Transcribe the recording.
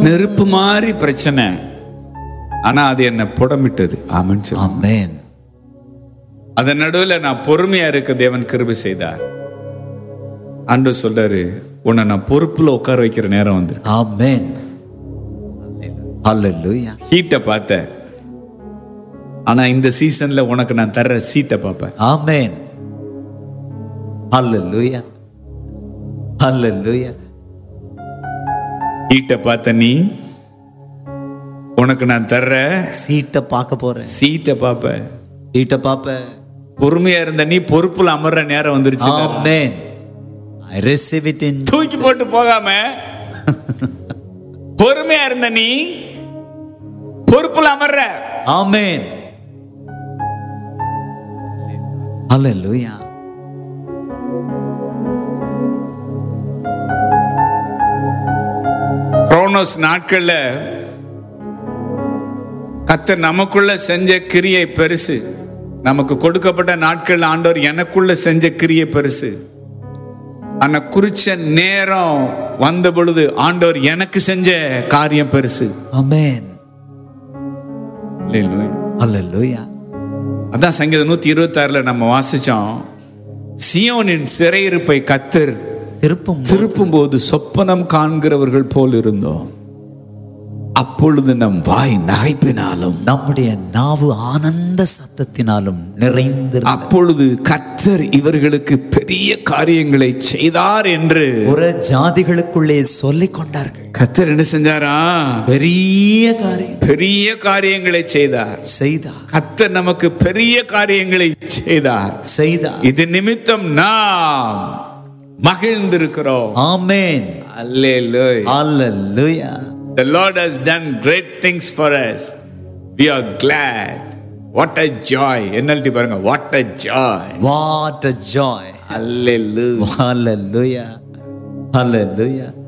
நெருப்பு மாதிரி பிரச்சனை ஆனா அது என்ன புடமிட்டது ஆமன் சொல்லு Amen. அதன் நடுவில் நான் பொறுமையா இருக்க தேவன் கிருபை செய்தார் ஆண்டு சொல்றாரு உன்னை நான் பொறுப்புல உட்கார வைக்கிற நேரம் வந்து Amen. Hallelujah. ஹீட்டை பார்த்தேன் ஆனா இந்த சீசன்ல உனக்கு நான் தர்ற சீட்டை பார்ப்பேன் Amen. Hallelujah. Hallelujah. ஹீட்டை பார்த்த நீ உனக்கு நான் தர்ற சீட்டை பார்க்க போறேன் சீட்டை பார்ப்ப சீட்டை பார்ப்ப பொறுமையா இருந்த நீ பொறுப்புல அமர்ற நேரம் வந்துருச்சு Amen. I receive it in தூக்கி போட்டு போகாம பொறுமையா இருந்த நீ பொறுப்புல அமர்ற Amen. Hallelujah. குரோனோஸ் நாட்கள்ல கத்த நமக்குள்ள செஞ்ச கிரியை பெருசு நமக்கு கொடுக்கப்பட்ட நாட்கள் ஆண்டவர் எனக்குள்ள செஞ்ச கிரியை பெருசு ஆனா குறிச்ச நேரம் வந்த பொழுது ஆண்டவர் எனக்கு செஞ்ச காரியம் பெருசு Amen. Hallelujah. Hallelujah. அதான் சங்கீதம் நூத்தி இருபத்தி ஆறுல நம்ம வாசிச்சோம் சியோனின் சிறையிருப்பை கத்தர் திருப்பும் திருப்பும் போது சொப்பனம் காண்கிறவர்கள் போல் இருந்தோம் அப்பொழுது நம் வாய் நகைப்பினாலும் நம்முடைய நாவு ஆனந்த சத்தத்தினாலும் நிறைந்திருந்த அப்பொழுது கர்த்தர் இவர்களுக்கு பெரிய காரியங்களை செய்தார் என்று புற ஜாதிகளுக்குள்ளே சொல்லிக் கொண்டார்கள் கர்த்தர் என்ன செஞ்சாரா பெரிய காரியம் பெரிய காரியங்களை செய்தார் செய்தார் கர்த்தர் நமக்கு பெரிய காரியங்களை செய்தார் செய்தார் இது நிமித்தம் நாம் மகிழ்ந்திருக்கிறோம் ஆமென் அல்லேலூயா ஹalleluya The Lord has done great things for us. We are glad. What a joy. NLT பாருங்க what a joy. what a joy Hallelujah. hallelujah hallelujah